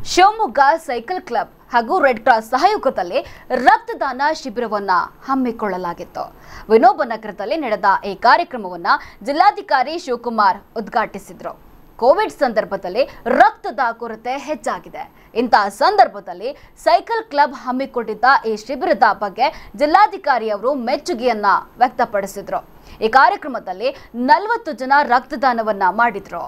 Shivamogga cycle club ಹಾಗೂ red cross ಸಹಯೋಗದಲ್ಲಿ ರಕ್ತದಾನ ಶಿಬಿರವನ್ನ ಹಮ್ಮಿಕೊಳ್ಳಲಾಗಿತ್ತು ವಿನೋಬ ನಗರದಲ್ಲಿ ನಡೆದ ಈ ಕಾರ್ಯಕ್ರಮವನ್ನ ಜಿಲ್ಲಾಧಿಕಾರಿ ಶಿವಕುಮಾರ್ ಉದ್ಘಾಟಿಸಿದ್ರು ಕೋವಿಡ್ ಸಂದರ್ಭದಲ್ಲಿ ರಕ್ತದ ಕೊರತೆ ಹೆಚ್ಚಾಗಿದೆ ಇಂತಹ ಸಂದರ್ಭದಲ್ಲಿ ಸೈಕಲ್ ಕ್ಲಬ್ ಹಮ್ಮಿಕೊಂಡಿದ್ದ ಈ ಶಿಬಿರದ ಬಗ್ಗೆ ಜಿಲ್ಲಾಧಿಕಾರಿ ಅವರು ಮೆಚ್ಚುಗೆಯನ್ನ ವ್ಯಕ್ತಪಡಿಸಿದ್ರು ಈ ಕಾರ್ಯಕ್ರಮದಲ್ಲಿ ನಲವತ್ತು ಜನ ರಕ್ತದಾನವನ್ನ ಮಾಡಿದ್ರು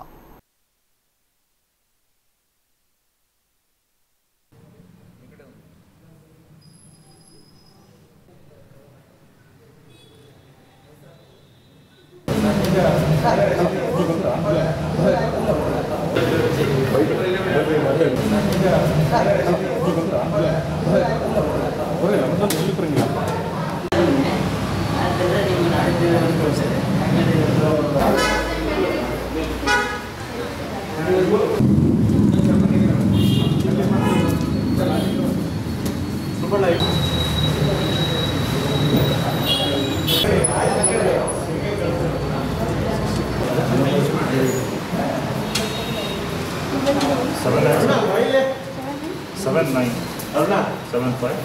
seven nine seven five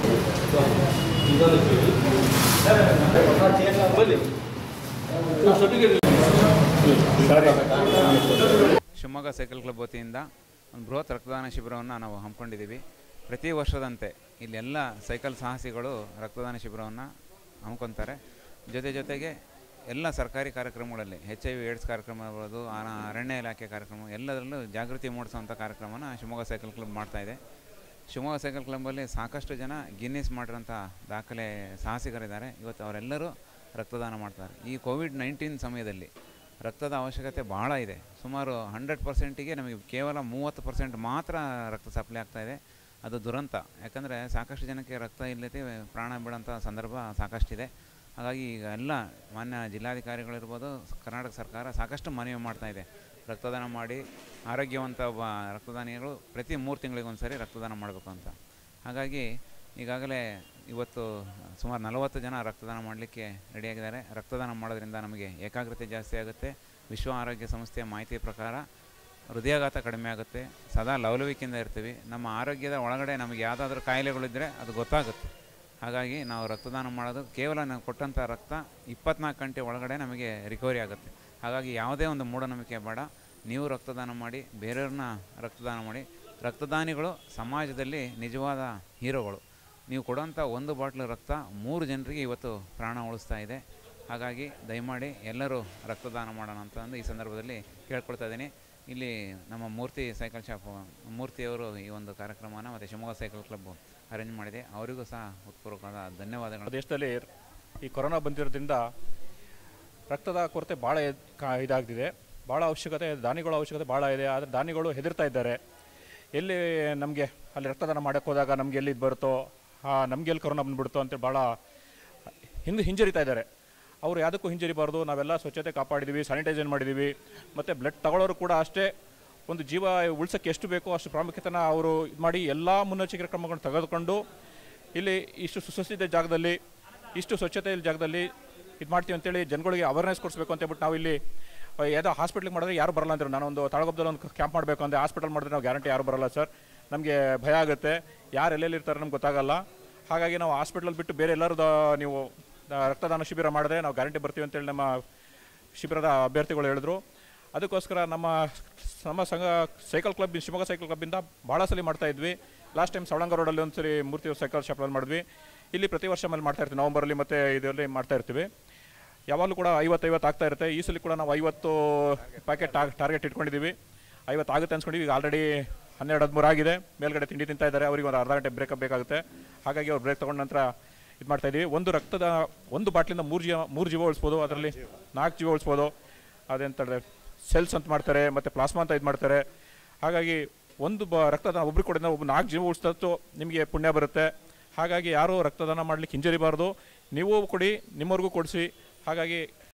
Shivamogga cycle club ವತಿಯಿಂದ ಒಂದು ಬೃಹತ್ ರಕ್ತದಾನ ಶಿಬಿರವನ್ನು ನಾವು ಹಮ್ಮಿಕೊಂಡಿದ್ದೀವಿ ಪ್ರತಿ ವರ್ಷದಂತೆ ಇಲ್ಲೆಲ್ಲ ಸೈಕಲ್ ಸಾಹಸಿಗಳು ರಕ್ತದಾನ ಶಿಬಿರವನ್ನು ಹಮ್ಮಿಕೊತಾರೆ ಜೊತೆ ಜೊತೆಗೆ ಎಲ್ಲ ಸರ್ಕಾರಿ ಕಾರ್ಯಕ್ರಮಗಳಲ್ಲಿ ಎಚ್ ಐ ವಿ ಏಡ್ಸ್ ಕಾರ್ಯಕ್ರಮ ಇರ್ಬೋದು ಆ- ಅರಣ್ಯ ಇಲಾಖೆ ಕಾರ್ಯಕ್ರಮ ಎಲ್ಲದರಲ್ಲೂ ಜಾಗೃತಿ ಮೂಡಿಸುವಂಥ ಕಾರ್ಯಕ್ರಮನ ಶಿವಮೊಗ್ಗ ಸೈಕಲ್ ಕ್ಲಬ್ ಮಾಡ್ತಾಯಿದೆ ಶಿವಮೊಗ್ಗ ಸೈಕಲ್ ಕ್ಲಬ್ಬಲ್ಲಿ ಸಾಕಷ್ಟು ಜನ ಗಿನ್ನಿಸ್ ಮಾಡಿರೋಂಥ ದಾಖಲೆ ಸಾಹಸಿಗರಿದ್ದಾರೆ ಇವತ್ತು ಅವರೆಲ್ಲರೂ ರಕ್ತದಾನ ಮಾಡ್ತಾರೆ ಈ ಕೋವಿಡ್ ನೈನ್ಟೀನ್ ಸಮಯದಲ್ಲಿ ರಕ್ತದ ಅವಶ್ಯಕತೆ ಭಾಳ ಇದೆ ಸುಮಾರು ಹಂಡ್ರೆಡ್ ಪರ್ಸೆಂಟಿಗೆ ನಮಗೆ ಕೇವಲ ಮೂವತ್ತು ಪರ್ಸೆಂಟ್ ಮಾತ್ರ ರಕ್ತ ಸಪ್ಲೈ ಆಗ್ತಾ ಇದೆ ಅದು ದುರಂತ ಯಾಕಂದರೆ ಸಾಕಷ್ಟು ಜನಕ್ಕೆ ರಕ್ತ ಇಲ್ಲದೆ ಪ್ರಾಣ ಬಿಡೋಂಥ ಸಂದರ್ಭ ಸಾಕಷ್ಟಿದೆ ಹಾಗಾಗಿ ಈಗ ಎಲ್ಲ ಮಾನ್ಯ ಜಿಲ್ಲಾಧಿಕಾರಿಗಳಿರ್ಬೋದು ಕರ್ನಾಟಕ ಸರ್ಕಾರ ಸಾಕಷ್ಟು ಮನವಿ ಮಾಡ್ತಾ ಇದೆ ರಕ್ತದಾನ ಮಾಡಿ ಆರೋಗ್ಯವಂತ ಒಬ್ಬ ರಕ್ತದಾನಿಗಳು ಪ್ರತಿ ಮೂರು ತಿಂಗಳಿಗೊಂದು ಸರಿ ರಕ್ತದಾನ ಮಾಡಬೇಕು ಅಂತ ಹಾಗಾಗಿ ಈಗಾಗಲೇ ಇವತ್ತು ಸುಮಾರು ನಲವತ್ತು ಜನ ರಕ್ತದಾನ ಮಾಡಲಿಕ್ಕೆ ರೆಡಿಯಾಗಿದ್ದಾರೆ ರಕ್ತದಾನ ಮಾಡೋದ್ರಿಂದ ನಮಗೆ ಏಕಾಗ್ರತೆ ಜಾಸ್ತಿ ಆಗುತ್ತೆ ವಿಶ್ವ ಆರೋಗ್ಯ ಸಂಸ್ಥೆಯ ಮಾಹಿತಿ ಪ್ರಕಾರ ಹೃದಯಾಘಾತ ಕಡಿಮೆ ಆಗುತ್ತೆ ಸದಾ ಲವಲವಿಕೆಯಿಂದ ಇರ್ತೀವಿ ನಮ್ಮ ಆರೋಗ್ಯದ ಒಳಗಡೆ ನಮಗೆ ಯಾವುದಾದ್ರೂ ಕಾಯಿಲೆಗಳಿದ್ದರೆ ಅದು ಗೊತ್ತಾಗುತ್ತೆ ಹಾಗಾಗಿ ನಾವು ರಕ್ತದಾನ ಮಾಡೋದು ಕೇವಲ ನಾವು ಕೊಟ್ಟಂಥ ರಕ್ತ ಇಪ್ಪತ್ನಾಲ್ಕು ಗಂಟೆ ಒಳಗಡೆ ನಮಗೆ ರಿಕವರಿ ಆಗುತ್ತೆ ಹಾಗಾಗಿ ಯಾವುದೇ ಒಂದು ಮೂಢನಂಬಿಕೆ ಬೇಡ ನೀವು ರಕ್ತದಾನ ಮಾಡಿ ಬೇರೆಯವ್ರನ್ನ ರಕ್ತದಾನ ಮಾಡಿ ರಕ್ತದಾನಿಗಳು ಸಮಾಜದಲ್ಲಿ ನಿಜವಾದ ಹೀರೋಗಳು ನೀವು ಕೊಡೋಂಥ ಒಂದು ಬಾಟ್ಲು ರಕ್ತ ಮೂರು ಜನರಿಗೆ ಇವತ್ತು ಪ್ರಾಣ ಉಳಿಸ್ತಾ ಇದೆ ಹಾಗಾಗಿ ದಯಮಾಡಿ ಎಲ್ಲರೂ ರಕ್ತದಾನ ಮಾಡೋಣ ಅಂತ ಅಂದು ಈ ಸಂದರ್ಭದಲ್ಲಿ ಕೇಳ್ಕೊಳ್ತಾ ಇದ್ದೀನಿ ಇಲ್ಲಿ ನಮ್ಮ ಮೂರ್ತಿ ಸೈಕಲ್ ಶಾಪ್ ಮೂರ್ತಿಯವರು ಈ ಒಂದು ಕಾರ್ಯಕ್ರಮನ ಮತ್ತು ಶಿವಮೊಗ್ಗ ಸೈಕಲ್ ಕ್ಲಬ್ ಅರೇಂಜ್ ಮಾಡಿದೆ ಅವರಿಗೂ ಸಹ ಉತ್ಪೂರ್ವಕವಾದ ಧನ್ಯವಾದಗಳು ದೇಶದಲ್ಲಿ ಈ ಕೊರೋನಾ ಬಂದಿರೋದ್ರಿಂದ ರಕ್ತದ ಕೊರತೆ ಭಾಳ ಎದ್- ಕಾ ಇದಾಗ್ತಿದೆ ಭಾಳ ಅವಶ್ಯಕತೆ ದಾನಿಗಳ ಅವಶ್ಯಕತೆ ಭಾಳ ಇದೆ ಆದರೆ ದಾನಿಗಳು ಹೆದರ್ತಾ ಇದ್ದಾರೆ ಎಲ್ಲಿ ನಮಗೆ ಅಲ್ಲಿ ರಕ್ತದಾನ ಮಾಡೋಕ್ಕೆ ಹೋದಾಗ ನಮ್ಗೆ ಎಲ್ಲಿ ಇದು ಬರುತ್ತೋ ನಮ್ಗೆ ಎಲ್ಲಿ ಕೊರೋನಾ ಬಂದ್ಬಿಡುತ್ತೋ ಅಂತೇಳಿ ಭಾಳ ಹಿಂದೆ ಹಿಂಜರಿತಾ ಇದ್ದಾರೆ ಅವರು ಯಾವುದಕ್ಕೂ ಹಿಂಜರಿಬಾರ್ದು ನಾವೆಲ್ಲ ಸ್ವಚ್ಛತೆ ಕಾಪಾಡಿದ್ದೀವಿ ಸ್ಯಾನಿಟೈಸೇಷನ್ ಮಾಡಿದ್ದೀವಿ ಮತ್ತು ಬ್ಲಡ್ ತಗೊಳ್ಳೋರು ಕೂಡ ಅಷ್ಟೇ ಒಂದು ಜೀವ ಉಳ್ಸೋಕ್ಕೆ ಎಷ್ಟು ಬೇಕೋ ಅಷ್ಟು ಪ್ರಾಮುಖ್ಯತೆನ ಅವರು ಇದು ಮಾಡಿ ಎಲ್ಲ ಮುನ್ನೆಚ್ಚರಿಕೆ ಕ್ರಮಗಳನ್ನು ತೆಗೆದುಕೊಂಡು ಇಲ್ಲಿ ಇಷ್ಟು ಸುಸಜ್ಜಿತ ಜಾಗದಲ್ಲಿ ಇಷ್ಟು ಸ್ವಚ್ಛತೆ ಜಾಗದಲ್ಲಿ ಇದು ಮಾಡ್ತೀವಿ ಅಂತೇಳಿ ಜನಗಳಿಗೆ ಅವೇರ್ನೆಸ್ ಕೊಡಿಸ್ಬೇಕು ಅಂತ ಹೇಳ್ಬಿಟ್ಟು ನಾವು ಇಲ್ಲಿ ಆ, ಯಾವುದೋ ಹಾಸ್ಪಿಟ್ಲಿಗೆ ಮಾಡಿದ್ರೆ ಯಾರು ಬರಲ್ಲ ಅಂತಾರೆ ನಾನೊಂದು ತಾಳಗೊಬ್ಬದಲ್ಲಿ ಒಂದು ಕ್ಯಾಂಪ್ ಮಾಡಬೇಕು ಅಂದರೆ ಹಾಸ್ಪಿಟಲ್ ಮಾಡಿದ್ರೆ ನಾವು ಗ್ಯಾರಂಟಿ ಯಾರು ಬರಲ್ಲ ಸರ್ ನಮಗೆ ಭಯ ಆಗುತ್ತೆ ಯಾರು ಎಲ್ಲೆಲ್ಲಿ ಇರ್ತಾರೆ ನಮ್ಗೆ ಗೊತ್ತಾಗಲ್ಲ ಹಾಗಾಗಿ ನಾವು ಹಾಸ್ಪಿಟಲ್ ಬಿಟ್ಟು ಬೇರೆ ಎಲ್ಲರೂ ನೀವು ಆ, ರಕ್ತದಾನ ಶಿಬಿರ ಮಾಡಿದ್ರೆ ನಾವು ಗ್ಯಾರಂಟಿ ಬರ್ತೀವಿ ಅಂತೇಳಿ ನಮ್ಮ ಶಿಬಿರದ ಅಭ್ಯರ್ಥಿಗಳು ಹೇಳಿದ್ರು ಅದಕ್ಕೋಸ್ಕರ ನಮ್ಮ ನಮ್ಮ ಸಂಘ ಸೈಕಲ್ ಕ್ಲಬ್ ಶಿವಮೊಗ್ಗ ಸೈಕಲ್ ಕ್ಲಬ್ಬಿಂದ ಭಾಳ ಸಲ ಮಾಡ್ತಾ ಇದ್ವಿ ಲಾಸ್ಟ್ ಟೈಮ್ ಸವಳಂಗ ರೋಡಲ್ಲಿ ಒಂದು ಸರಿ ಮೂರ್ತಿ ಸೈಕಲ್ ಶಾಪಲ್ಲಿ ಮಾಡಿದ್ವಿ ಇಲ್ಲಿ ಪ್ರತಿ ವರ್ಷ ಮೇಲೆ ಮಾಡ್ತಾ ಇರ್ತೀವಿ ನವಂಬರಲ್ಲಿ ಮತ್ತು ಇದರಲ್ಲಿ ಮಾಡ್ತಾ ಇರ್ತೀವಿ ಯಾವಾಗಲೂ ಕೂಡ ಐವತ್ತೈವತ್ತು ಆಗ್ತಾ ಇರುತ್ತೆ ಈ ಸಲ ಕೂಡ ನಾವು ಐವತ್ತು ಪ್ಯಾಕೆಟ್ ಟಾರ್ಗೆಟ್ ಇಟ್ಕೊಂಡಿದ್ದೀವಿ ಐವತ್ತು ಆಗುತ್ತೆ ಅನ್ಸ್ಕೊಂಡಿವಿ ಈಗ ಆಲ್ರೆಡಿ ಹನ್ನೆರಡು ಹದಿಮೂರು ಆಗಿದೆ ಮೇಲ್ಗಡೆ ತಿಂಡಿ ತಿಂತಾ ಇದ್ದಾರೆ ಅವರಿಗೆ ಒಂದು ಅರ್ಧ ಗಂಟೆ ಬ್ರೇಕಪ್ ಬೇಕಾಗುತ್ತೆ ಹಾಗಾಗಿ ಅವ್ರು ಬ್ರೇಕ್ ತೊಗೊಂಡ ನಂತರ ಇದು ಮಾಡ್ತಾ ಇದೀವಿ ಒಂದು ರಕ್ತದ ಒಂದು ಬಾಟ್ಲಿಂದ ಮೂರು ಜೀವ ಮೂರು ಜೀವ ಉಳಿಸ್ಬೋದು ಅದರಲ್ಲಿ ನಾಲ್ಕು ಜೀವ ಉಳಿಸ್ಬೋದು ಅದೆಂತಾರೆ ಸೆಲ್ಸ್ ಅಂತ ಮಾಡ್ತಾರೆ ಮತ್ತು ಪ್ಲಾಸ್ಮಾ ಅಂತ ಇದು ಮಾಡ್ತಾರೆ ಹಾಗಾಗಿ ಒಂದು ಬ ರಕ್ತದಾನ ಒಬ್ರಿಗೆ ಕೊಡಿದ್ರೆ ಒಬ್ಬ ನಾಲ್ಕು ಜೀವ ಉಳಿಸ್ತದ್ದು ನಿಮಗೆ ಪುಣ್ಯ ಬರುತ್ತೆ ಹಾಗಾಗಿ ಯಾರೂ ರಕ್ತದಾನ ಮಾಡಲಿಕ್ಕೆ ಹಿಂಜರಿಬಾರ್ದು ನೀವು ಕೊಡಿ ನಿಮ್ಮವ್ರಿಗೂ ಕೊಡಿಸಿ ಹಾಗಾಗಿ